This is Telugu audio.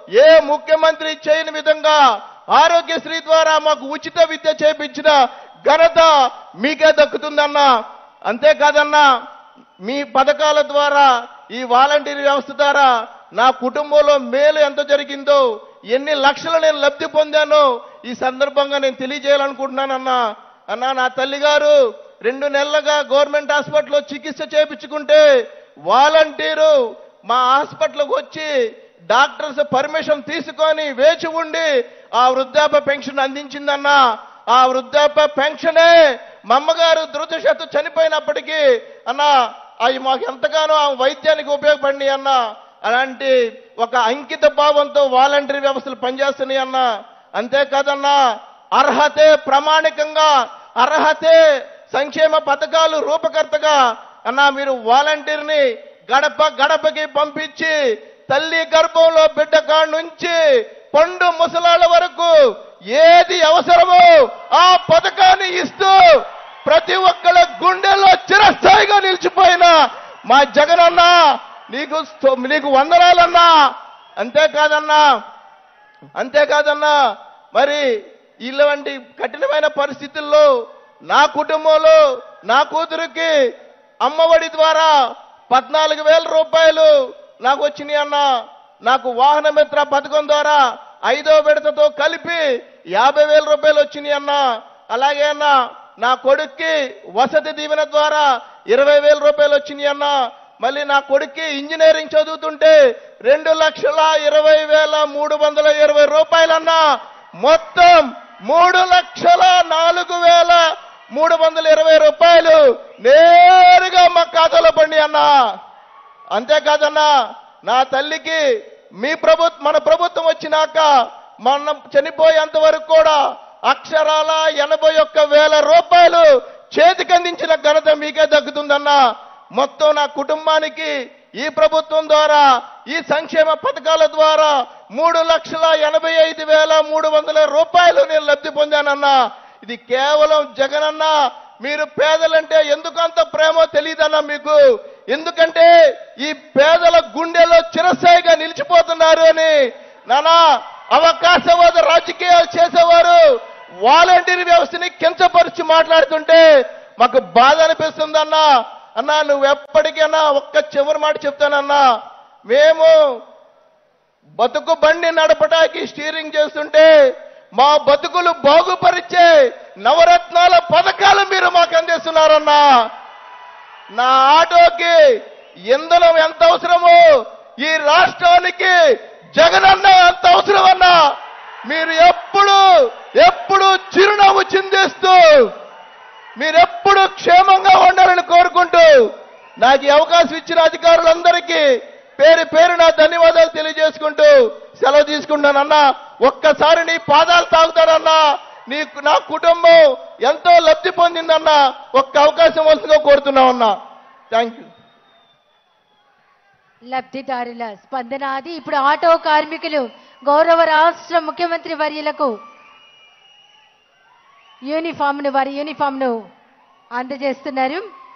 ఏ ముఖ్యమంత్రి చేయని విధంగా ఆరోగ్యశ్రీ ద్వారా మాకు ఉచిత విద్య చేపించిన ఘనత మీకే దక్కుతుందన్నా అంతేకాదన్నా మీ పథకాల ద్వారా ఈ వాలంటీర్ వ్యవస్థ ద్వారా నా కుటుంబంలో మేలు ఎంత జరిగిందో ఎన్ని లక్షలు నేను లబ్ధి పొందానో ఈ సందర్భంగా నేను తెలియజేయాలనుకుంటున్నానన్నా అన్నా నా తల్లి గారు రెండు నెలలుగా గవర్నమెంట్ హాస్పిటల్లో చికిత్స చేపించుకుంటే వాలంటీరు మా హాస్పిటల్కి వచ్చి డాక్టర్స్ పర్మిషన్ తీసుకొని వేచి ఉండి ఆ వృద్ధాప్య పెన్షన్ అందించిందన్నా ఆ వృద్ధాప్య పెన్షనే మా అమ్మగారు దురదృష్టత్తు చనిపోయినప్పటికీ అన్న అవి మాకు ఎంతగానో ఆ వైద్యానికి ఉపయోగపడి అన్న అలాంటి ఒక అంకిత భావంతో వాలంటరీ వ్యవస్థలు పనిచేస్తున్నాయి అన్న అంతేకాదన్నా అర్హతే ప్రామాణికంగా అర్హతే సంక్షేమ పథకాలు రూపకర్తగా అన్నా మీరు వాలంటీర్ని గడప గడపకి పంపించి తల్లి గర్భంలో బిడ్డ కాడ నుంచి పండు ముసలాళ్ళ వరకు ఏది అవసరమో ఆ పథకాన్ని ఇస్తూ ప్రతి ఒక్కళ్ళ గుండెల్లో చిరస్థాయిగా నిలిచిపోయిన మా జగనన్న నీకు sto- నీకు వందనాలన్నా అంతేకాదన్నా అంతేకాదన్నా మరి ఇలాంటి కఠినమైన పరిస్థితుల్లో నా కుటుంబంలో నా కూతురికి అమ్మఒడి ద్వారా పద్నాలుగు వేల రూపాయలు నాకు వచ్చినాయి అన్న నాకు వాహన మిత్ర పథకం ద్వారా ఐదో విడతతో కలిపి యాభై వేల రూపాయలు వచ్చినాయి అన్న అలాగే అన్న నా కొడుక్కి వసతి దీవెన ద్వారా ఇరవై వేల రూపాయలు వచ్చినాయి అన్న మళ్ళీ నా కొడుక్కి ఇంజనీరింగ్ చదువుతుంటే రెండు లక్షల ఇరవై వేల మూడు వందల ఇరవై రూపాయలన్నా మొత్తం మూడు లక్షల నాలుగు వేల మూడు వందల ఇరవై రూపాయలు నేరుగా మా ఖాతాలో పండి అన్నా అంతేకాదన్నా నా తల్లికి మీ ప్రభుత్వం మన ప్రభుత్వం వచ్చినాక మనం చనిపోయేంత వరకు కూడా అక్షరాల ఎనభై ఒక్క వేల రూపాయలు చేతికి అందించిన ఘనత మీకే దక్కుతుందన్నా మొత్తం నా కుటుంబానికి ఈ ప్రభుత్వం ద్వారా ఈ సంక్షేమ పథకాల ద్వారా మూడు లక్షల ఎనభై ఐదు వేల మూడు వందల రూపాయలు నేను లబ్ధి పొందానన్నా ఇది కేవలం జగనన్న మీరు పేదలంటే ఎందుకు అంత ప్రేమో తెలియదన్నా మీకు ఎందుకంటే ఈ పేదల గుండెలో చిరస్థాయిగా నిలిచిపోతున్నారు అని నానా అవకాశవాద రాజకీయాలు చేసేవారు వాలంటీర్ వ్యవస్థని కించపరిచి మాట్లాడుతుంటే మాకు బాధ అనిపిస్తుందన్నా అన్నా నువ్వు ఎప్పటికైనా ఒక్క చివరి మాట చెప్తానన్నా మేము బతుకు బండి నడపడానికి స్టీరింగ్ చేస్తుంటే మా బతుకులు బాగుపరిచే నవరత్నాల పథకాలు మీరు మాకు అందిస్తున్నారన్నా నా ఆటోకి ఇంధనం ఎంత అవసరమో ఈ రాష్ట్రానికి జగనన్న ఎంత అవసరమన్నా మీరు ఎప్పుడు ఎప్పుడు చిరునవ్వు చిందిస్తూ మీరెప్పుడు క్షేమంగా ఉండాలని కోరుకుంటూ నాకు ఈ అవకాశం ఇచ్చిన అధికారులందరికీ పేరు పేరు నా ధన్యవాదాలు తెలియజేసుకుంటూ సెలవు తీసుకుంటానన్నా ఒక్కసారి నీ పాదాలు తాగుతానన్నా నీ నా కుటుంబం ఎంతో లబ్ధి పొందిందన్నా ఒక్క అవకాశం వలసగా కోరుతున్నామన్నా థ్యాంక్ యూ లబ్ధిదారుల స్పందన అది ఇప్పుడు ఆటో కార్మికులు గౌరవ రాష్ట్ర ముఖ్యమంత్రి వర్యులకు యూనిఫామ్ను వారి యూనిఫామ్ను అందజేస్తున్నారు